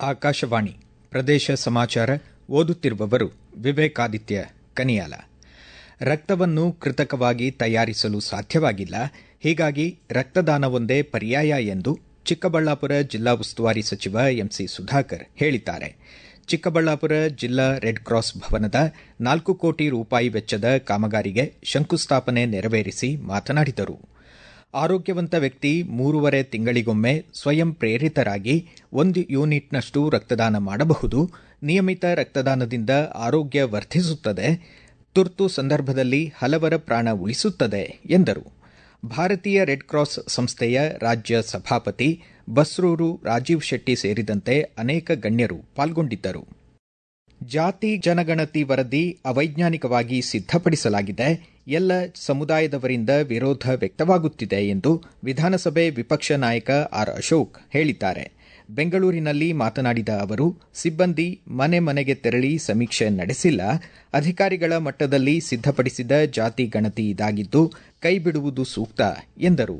ಆಕಾಶವಾಣಿ ಪ್ರದೇಶ ಸಮಾಚಾರ ಓದುತ್ತಿರುವವರು ವಿವೇಕಾದಿತ್ಯ ಕನಿಯಾಲ ರಕ್ತವನ್ನು ಕೃತಕವಾಗಿ ತಯಾರಿಸಲು ಸಾಧ್ಯವಾಗಿಲ್ಲ ಹೀಗಾಗಿ ರಕ್ತದಾನವೊಂದೇ ಪರ್ಯಾಯ ಎಂದು ಚಿಕ್ಕಬಳ್ಳಾಪುರ ಜಿಲ್ಲಾ ಉಸ್ತುವಾರಿ ಸಚಿವ ಎಂಸಿ ಸುಧಾಕರ್ ಹೇಳಿದ್ದಾರೆ ಚಿಕ್ಕಬಳ್ಳಾಪುರ ಜಿಲ್ಲಾ ರೆಡ್ ಕ್ರಾಸ್ ಭವನದ ನಾಲ್ಕು ಕೋಟಿ ರೂಪಾಯಿ ವೆಚ್ಚದ ಕಾಮಗಾರಿಗೆ ಶಂಕುಸ್ಥಾಪನೆ ನೆರವೇರಿಸಿ ಮಾತನಾಡಿದರು ಆರೋಗ್ಯವಂತ ವ್ಯಕ್ತಿ ಮೂರುವರೆ ತಿಂಗಳಿಗೊಮ್ಮೆ ಸ್ವಯಂ ಪ್ರೇರಿತರಾಗಿ ಒಂದು ಯೂನಿಟ್ನಷ್ಟು ರಕ್ತದಾನ ಮಾಡಬಹುದು ನಿಯಮಿತ ರಕ್ತದಾನದಿಂದ ಆರೋಗ್ಯ ವರ್ಧಿಸುತ್ತದೆ ತುರ್ತು ಸಂದರ್ಭದಲ್ಲಿ ಹಲವರ ಪ್ರಾಣ ಉಳಿಸುತ್ತದೆ ಎಂದರು ಭಾರತೀಯ ರೆಡ್ ಕ್ರಾಸ್ ಸಂಸ್ಥೆಯ ರಾಜ್ಯ ಸಭಾಪತಿ ಬಸ್ರೂರು ರಾಜೀವ್ ಶೆಟ್ಟಿ ಸೇರಿದಂತೆ ಅನೇಕ ಗಣ್ಯರು ಪಾಲ್ಗೊಂಡಿದ್ದರು ಜಾತಿ ಜನಗಣತಿ ವರದಿ ಅವೈಜ್ಞಾನಿಕವಾಗಿ ಸಿದ್ದಪಡಿಸಲಾಗಿದೆ ಎಲ್ಲ ಸಮುದಾಯದವರಿಂದ ವಿರೋಧ ವ್ಯಕ್ತವಾಗುತ್ತಿದೆ ಎಂದು ವಿಧಾನಸಭೆ ವಿಪಕ್ಷ ನಾಯಕ ಆರ್ ಅಶೋಕ್ ಹೇಳಿದ್ದಾರೆ ಬೆಂಗಳೂರಿನಲ್ಲಿ ಮಾತನಾಡಿದ ಅವರು ಸಿಬ್ಬಂದಿ ಮನೆ ಮನೆಗೆ ತೆರಳಿ ಸಮೀಕ್ಷೆ ನಡೆಸಿಲ್ಲ ಅಧಿಕಾರಿಗಳ ಮಟ್ಟದಲ್ಲಿ ಸಿದ್ದಪಡಿಸಿದ ಜಾತಿ ಗಣತಿ ಇದಾಗಿದ್ದು ಕೈಬಿಡುವುದು ಸೂಕ್ತ ಎಂದರು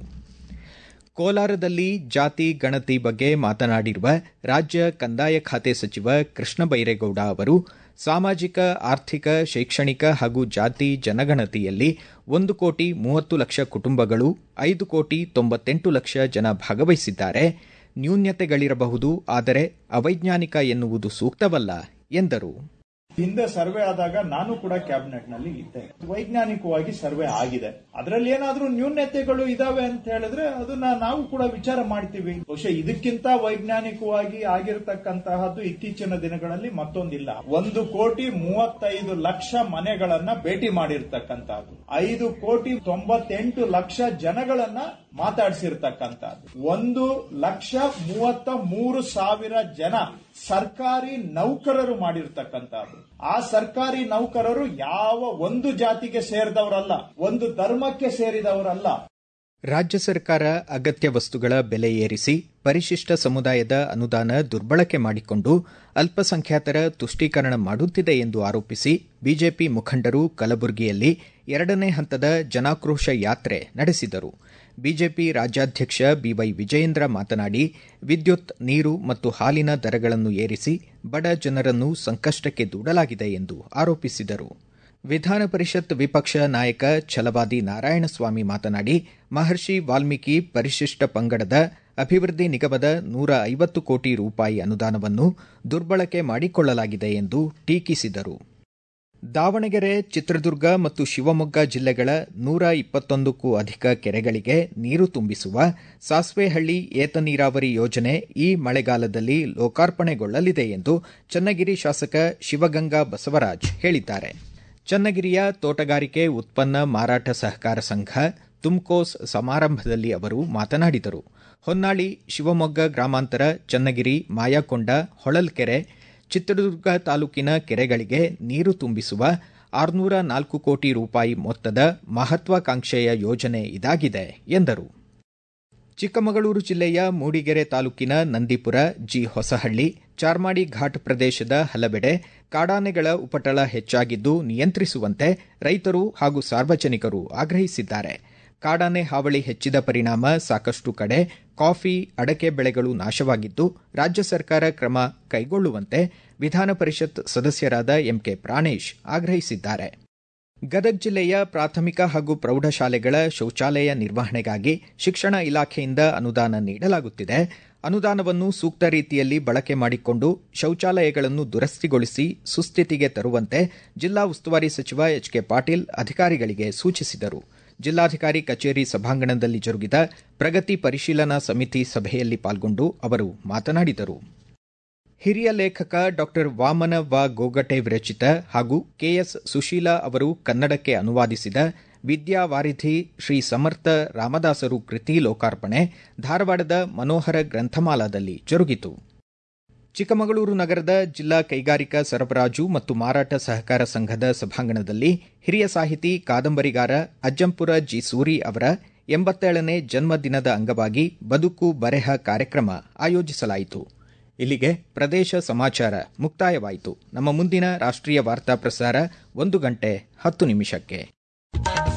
ಕೋಲಾರದಲ್ಲಿ ಜಾತಿ ಗಣತಿ ಬಗ್ಗೆ ಮಾತನಾಡಿರುವ ರಾಜ್ಯ ಕಂದಾಯ ಖಾತೆ ಸಚಿವ ಕೃಷ್ಣ ಬೈರೇಗೌಡ ಅವರು ಸಾಮಾಜಿಕ ಆರ್ಥಿಕ ಶೈಕ್ಷಣಿಕ ಹಾಗೂ ಜಾತಿ ಜನಗಣತಿಯಲ್ಲಿ ಒಂದು ಕೋಟಿ ಮೂವತ್ತು ಲಕ್ಷ ಕುಟುಂಬಗಳು ಐದು ಕೋಟಿ ತೊಂಬತ್ತೆಂಟು ಲಕ್ಷ ಜನ ಭಾಗವಹಿಸಿದ್ದಾರೆ ನ್ಯೂನ್ಯತೆಗಳಿರಬಹುದು ಆದರೆ ಅವೈಜ್ಞಾನಿಕ ಎನ್ನುವುದು ಸೂಕ್ತವಲ್ಲ ಎಂದರು ಹಿಂದೆ ಸರ್ವೆ ಆದಾಗ ನಾನು ಕೂಡ ಕ್ಯಾಬಿನೆಟ್ ನಲ್ಲಿ ಇದ್ದೆ ವೈಜ್ಞಾನಿಕವಾಗಿ ಸರ್ವೆ ಆಗಿದೆ ಅದರಲ್ಲಿ ಏನಾದ್ರೂ ನ್ಯೂನ್ಯತೆಗಳು ಇದಾವೆ ಅಂತ ಹೇಳಿದ್ರೆ ಅದನ್ನ ನಾವು ಕೂಡ ವಿಚಾರ ಮಾಡ್ತೀವಿ ಬಹುಶಃ ಇದಕ್ಕಿಂತ ವೈಜ್ಞಾನಿಕವಾಗಿ ಆಗಿರತಕ್ಕಂತಹದ್ದು ಇತ್ತೀಚಿನ ದಿನಗಳಲ್ಲಿ ಮತ್ತೊಂದಿಲ್ಲ ಒಂದು ಕೋಟಿ ಮೂವತ್ತೈದು ಲಕ್ಷ ಮನೆಗಳನ್ನ ಭೇಟಿ ಮಾಡಿರ್ತಕ್ಕಂತಹದ್ದು ಐದು ಕೋಟಿ ತೊಂಬತ್ತೆಂಟು ಲಕ್ಷ ಜನಗಳನ್ನ ಮಾತಾಡಿಸಿರ್ತಕ್ಕಂಥದ್ದು ಒಂದು ಲಕ್ಷ ಮೂವತ್ತ ಮೂರು ಸಾವಿರ ಜನ ಸರ್ಕಾರಿ ನೌಕರರು ಮಾಡಿರ್ತಕ್ಕಂಥದ್ದು ಆ ಸರ್ಕಾರಿ ನೌಕರರು ಯಾವ ಒಂದು ಜಾತಿಗೆ ಸೇರಿದವರಲ್ಲ ಒಂದು ಧರ್ಮಕ್ಕೆ ಸೇರಿದವರಲ್ಲ ರಾಜ್ಯ ಸರ್ಕಾರ ಅಗತ್ಯ ವಸ್ತುಗಳ ಬೆಲೆ ಏರಿಸಿ ಪರಿಶಿಷ್ಟ ಸಮುದಾಯದ ಅನುದಾನ ದುರ್ಬಳಕೆ ಮಾಡಿಕೊಂಡು ಅಲ್ಪಸಂಖ್ಯಾತರ ತುಷ್ಟೀಕರಣ ಮಾಡುತ್ತಿದೆ ಎಂದು ಆರೋಪಿಸಿ ಬಿಜೆಪಿ ಮುಖಂಡರು ಕಲಬುರಗಿಯಲ್ಲಿ ಎರಡನೇ ಹಂತದ ಜನಾಕ್ರೋಶ ಯಾತ್ರೆ ನಡೆಸಿದರು ಬಿಜೆಪಿ ರಾಜ್ಯಾಧ್ಯಕ್ಷ ಬಿವೈ ವಿಜಯೇಂದ್ರ ಮಾತನಾಡಿ ವಿದ್ಯುತ್ ನೀರು ಮತ್ತು ಹಾಲಿನ ದರಗಳನ್ನು ಏರಿಸಿ ಬಡ ಜನರನ್ನು ಸಂಕಷ್ಟಕ್ಕೆ ದೂಡಲಾಗಿದೆ ಎಂದು ಆರೋಪಿಸಿದರು ವಿಧಾನ ಪರಿಷತ್ ವಿಪಕ್ಷ ನಾಯಕ ಛಲವಾದಿ ನಾರಾಯಣಸ್ವಾಮಿ ಮಾತನಾಡಿ ಮಹರ್ಷಿ ವಾಲ್ಮೀಕಿ ಪರಿಶಿಷ್ಟ ಪಂಗಡದ ಅಭಿವೃದ್ಧಿ ನಿಗಮದ ನೂರ ಐವತ್ತು ಕೋಟಿ ರೂಪಾಯಿ ಅನುದಾನವನ್ನು ದುರ್ಬಳಕೆ ಮಾಡಿಕೊಳ್ಳಲಾಗಿದೆ ಎಂದು ಟೀಕಿಸಿದರು ದಾವಣಗೆರೆ ಚಿತ್ರದುರ್ಗ ಮತ್ತು ಶಿವಮೊಗ್ಗ ಜಿಲ್ಲೆಗಳ ನೂರ ಇಪ್ಪತ್ತೊಂದಕ್ಕೂ ಅಧಿಕ ಕೆರೆಗಳಿಗೆ ನೀರು ತುಂಬಿಸುವ ಸಾಸ್ವೆಹಳ್ಳಿ ಏತ ನೀರಾವರಿ ಯೋಜನೆ ಈ ಮಳೆಗಾಲದಲ್ಲಿ ಲೋಕಾರ್ಪಣೆಗೊಳ್ಳಲಿದೆ ಎಂದು ಚನ್ನಗಿರಿ ಶಾಸಕ ಶಿವಗಂಗಾ ಬಸವರಾಜ್ ಹೇಳಿದ್ದಾರೆ ಚನ್ನಗಿರಿಯ ತೋಟಗಾರಿಕೆ ಉತ್ಪನ್ನ ಮಾರಾಟ ಸಹಕಾರ ಸಂಘ ತುಮ್ಕೋಸ್ ಸಮಾರಂಭದಲ್ಲಿ ಅವರು ಮಾತನಾಡಿದರು ಹೊನ್ನಾಳಿ ಶಿವಮೊಗ್ಗ ಗ್ರಾಮಾಂತರ ಚನ್ನಗಿರಿ ಮಾಯಕೊಂಡ ಹೊಳಲ್ಕೆರೆ ಚಿತ್ರದುರ್ಗ ತಾಲೂಕಿನ ಕೆರೆಗಳಿಗೆ ನೀರು ತುಂಬಿಸುವ ಆರುನೂರ ನಾಲ್ಕು ಕೋಟಿ ರೂಪಾಯಿ ಮೊತ್ತದ ಮಹತ್ವಾಕಾಂಕ್ಷೆಯ ಯೋಜನೆ ಇದಾಗಿದೆ ಎಂದರು ಚಿಕ್ಕಮಗಳೂರು ಜಿಲ್ಲೆಯ ಮೂಡಿಗೆರೆ ತಾಲೂಕಿನ ನಂದಿಪುರ ಜಿ ಹೊಸಹಳ್ಳಿ ಚಾರ್ಮಾಡಿ ಘಾಟ್ ಪ್ರದೇಶದ ಹಲವೆಡೆ ಕಾಡಾನೆಗಳ ಉಪಟಳ ಹೆಚ್ಚಾಗಿದ್ದು ನಿಯಂತ್ರಿಸುವಂತೆ ರೈತರು ಹಾಗೂ ಸಾರ್ವಜನಿಕರು ಆಗ್ರಹಿಸಿದ್ದಾರೆ ಕಾಡಾನೆ ಹಾವಳಿ ಹೆಚ್ಚಿದ ಪರಿಣಾಮ ಸಾಕಷ್ಟು ಕಡೆ ಕಾಫಿ ಅಡಕೆ ಬೆಳೆಗಳು ನಾಶವಾಗಿದ್ದು ರಾಜ್ಯ ಸರ್ಕಾರ ಕ್ರಮ ಕೈಗೊಳ್ಳುವಂತೆ ವಿಧಾನ ಪರಿಷತ್ ಸದಸ್ಯರಾದ ಎಂಕೆ ಪ್ರಾಣೇಶ್ ಆಗ್ರಹಿಸಿದ್ದಾರೆ ಗದಗ ಜಿಲ್ಲೆಯ ಪ್ರಾಥಮಿಕ ಹಾಗೂ ಪ್ರೌಢಶಾಲೆಗಳ ಶೌಚಾಲಯ ನಿರ್ವಹಣೆಗಾಗಿ ಶಿಕ್ಷಣ ಇಲಾಖೆಯಿಂದ ಅನುದಾನ ನೀಡಲಾಗುತ್ತಿದೆ ಅನುದಾನವನ್ನು ಸೂಕ್ತ ರೀತಿಯಲ್ಲಿ ಬಳಕೆ ಮಾಡಿಕೊಂಡು ಶೌಚಾಲಯಗಳನ್ನು ದುರಸ್ತಿಗೊಳಿಸಿ ಸುಸ್ಥಿತಿಗೆ ತರುವಂತೆ ಜಿಲ್ಲಾ ಉಸ್ತುವಾರಿ ಸಚಿವ ಎಚ್ ಕೆ ಪಾಟೀಲ್ ಅಧಿಕಾರಿಗಳಿಗೆ ಸೂಚಿಸಿದರು ಜಿಲ್ಲಾಧಿಕಾರಿ ಕಚೇರಿ ಸಭಾಂಗಣದಲ್ಲಿ ಜರುಗಿದ ಪ್ರಗತಿ ಪರಿಶೀಲನಾ ಸಮಿತಿ ಸಭೆಯಲ್ಲಿ ಪಾಲ್ಗೊಂಡು ಅವರು ಮಾತನಾಡಿದರು ಹಿರಿಯ ಲೇಖಕ ಡಾ ವಾಮನ ವ ಗೋಗಟೆ ವಿರಚಿತ ಹಾಗೂ ಕೆಎಸ್ ಸುಶೀಲಾ ಅವರು ಕನ್ನಡಕ್ಕೆ ಅನುವಾದಿಸಿದ ವಿದ್ಯಾವಾರಿಧಿ ಶ್ರೀ ಸಮರ್ಥ ರಾಮದಾಸರು ಕೃತಿ ಲೋಕಾರ್ಪಣೆ ಧಾರವಾಡದ ಮನೋಹರ ಗ್ರಂಥಮಾಲಾದಲ್ಲಿ ಜರುಗಿತು ಚಿಕ್ಕಮಗಳೂರು ನಗರದ ಜಿಲ್ಲಾ ಕೈಗಾರಿಕಾ ಸರಬರಾಜು ಮತ್ತು ಮಾರಾಟ ಸಹಕಾರ ಸಂಘದ ಸಭಾಂಗಣದಲ್ಲಿ ಹಿರಿಯ ಸಾಹಿತಿ ಕಾದಂಬರಿಗಾರ ಅಜ್ಜಂಪುರ ಜಿ ಸೂರಿ ಅವರ ಎಂಬತ್ತೇಳನೇ ಜನ್ಮದಿನದ ಅಂಗವಾಗಿ ಬದುಕು ಬರೆಹ ಕಾರ್ಯಕ್ರಮ ಆಯೋಜಿಸಲಾಯಿತು ಇಲ್ಲಿಗೆ ಪ್ರದೇಶ ಸಮಾಚಾರ ಮುಕ್ತಾಯವಾಯಿತು ನಮ್ಮ ಮುಂದಿನ ರಾಷ್ಟ್ರೀಯ ವಾರ್ತಾ ಪ್ರಸಾರ ಒಂದು ಗಂಟೆ ಹತ್ತು ನಿಮಿಷಕ್ಕೆ